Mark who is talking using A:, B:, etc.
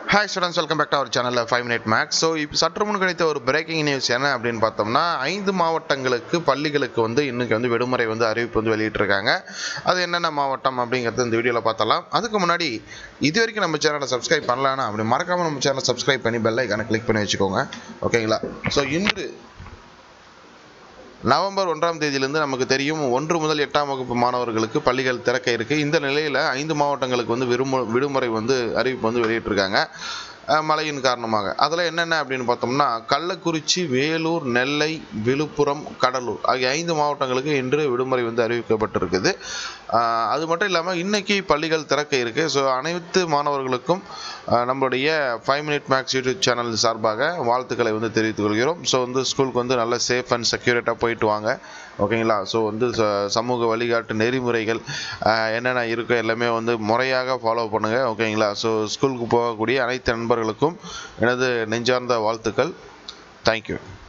A: hi students welcome back to our சேனலில் five minute maths so இப்போ சற்று முன் கிடைத்த ஒரு பிரேக்கிங் நியூஸ் என்ன அப்படின்னு பார்த்தோம்னா ஐந்து மாவட்டங்களுக்கு பள்ளிகளுக்கு வந்து இன்னைக்கு வந்து விடுமுறை வந்து அறிவிப்பு வந்து வெளியிட்டிருக்காங்க அது என்னென்ன மாவட்டம் அப்படிங்கிறது இந்த வீடியோவில் பார்த்தலாம் அதுக்கு முன்னாடி இது வரைக்கும் நம்ம சேனலை சப்ஸ்கிரைப் பண்ணலான்னா அப்படி மறக்காமல் நம்ம சேனலை சப்ஸ்கிரைப் பண்ணி பெல் ஐக்கானை கிளிக் பண்ணி வச்சுக்கோங்க ஓகேங்களா ஸோ இன்று நவம்பர் ஒன்றாம் தேதியிலிருந்து நமக்கு தெரியும் ஒன்று முதல் எட்டாம் வகுப்பு மாணவர்களுக்கு பள்ளிகள் திறக்க இருக்கு இந்த நிலையில் ஐந்து மாவட்டங்களுக்கு வந்து விடுமு விடுமுறை வந்து அறிவிப்பு வந்து வெளியிட்டிருக்காங்க அஹ், மழையின் காரணமாக அதில் என்னென்ன அப்படின்னு பார்த்தோம்னா கள்ளக்குறிச்சி வேலூர் நெல்லை விழுப்புரம் கடலூர் ஆகிய ஐந்து மாவட்டங்களுக்கு இன்று விடுமுறை வந்து அறிவிக்கப்பட்டிருக்குது அஹ், அது மட்டும் இல்லாமல் இன்னைக்கு பள்ளிகள் திறக்க இருக்கு ஸோ அனைத்து மாணவர்களுக்கும் அஹ், நம்மளுடைய five minute maths YouTube channel சார்பாக வாழ்த்துக்களை வந்து தெரிவித்துக் கொள்கிறோம் ஸோ வந்து ஸ்கூலுக்கு வந்து நல்ல சேஃப் அண்ட் செக்யூரிட்டாக போயிட்டு வாங்க ஓகேங்களா ஸோ வந்து ச- சமூக வழிகாட்டு நெறிமுறைகள் அஹ், என்னென்ன இருக்கோ எல்லாமே வந்து முறையாக ஃபாலோ பண்ணுங்கள் ஓகேங்களா ஸோ ஸ்கூலுக்கு போகக்கூடிய அனைத்து நண்பர்களுக்கும் எனது நெஞ்சார்ந்த வாழ்த்துக்கள் தேங்க்யூ